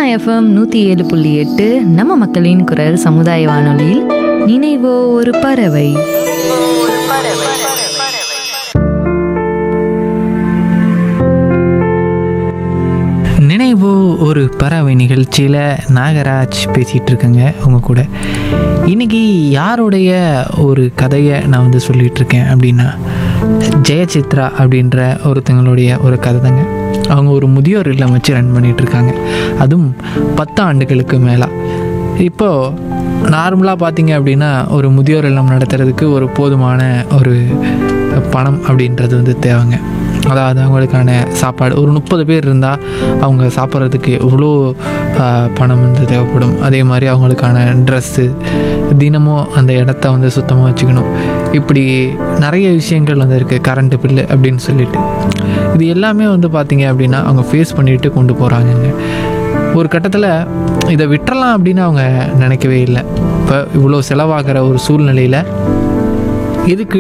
FM நூற்றி ஏழு புள்ளி எட்டு நம்ம மக்களின் குரல் சமுதாய வானொலியில் நினைவோ ஒரு பறவை நினைவு ஒரு பறவை நிகழ்ச்சியில் நாகராஜ் பேசிகிட்டு இருக்கேங்க உங்கள் கூட இன்னைக்கு யாருடைய ஒரு கதையை நான் வந்து சொல்லிகிட்டு இருக்கேன் அப்படின்னா ஜெயசித்ரா அப்படின்ற ஒருத்தங்களுடைய ஒரு கதை தாங்க அவங்க ஒரு முதியோர் இல்லம் வச்சு ரன் பண்ணிகிட்டு இருக்காங்க அதுவும் பத்து ஆண்டுகளுக்கு மேலே இப்போது நார்மலாக பார்த்தீங்க அப்படின்னா ஒரு முதியோர் இல்லம் நடத்துறதுக்கு ஒரு போதுமான ஒரு பணம் அப்படின்றது வந்து தேவைங்க அதாவது அவங்களுக்கான சாப்பாடு ஒரு முப்பது பேர் இருந்தால் அவங்க சாப்பிட்றதுக்கு எவ்வளோ ஆ, பணம் வந்து தேவைப்படும் அதே மாதிரி அவங்களுக்கான ட்ரெஸ்ஸு தினமும் அந்த இடத்த வந்து சுத்தமாக வச்சுக்கணும் இப்படி நிறைய விஷயங்கள் வந்து இருக்குது கரண்ட்டு பில்லு அப்படின்னு சொல்லிட்டு இது எல்லாமே வந்து பார்த்திங்க அப்படின்னா அவங்க ஃபேஸ் பண்ணிட்டு கொண்டு போகிறாங்கங்க ஒரு கட்டத்தில் இதை விட்டுறலாம் அப்படின்னு அவங்க நினைக்கவே இல்லை இப்போ இவ்வளோ செலவாகிற ஒரு சூழ்நிலையில் இதுக்கு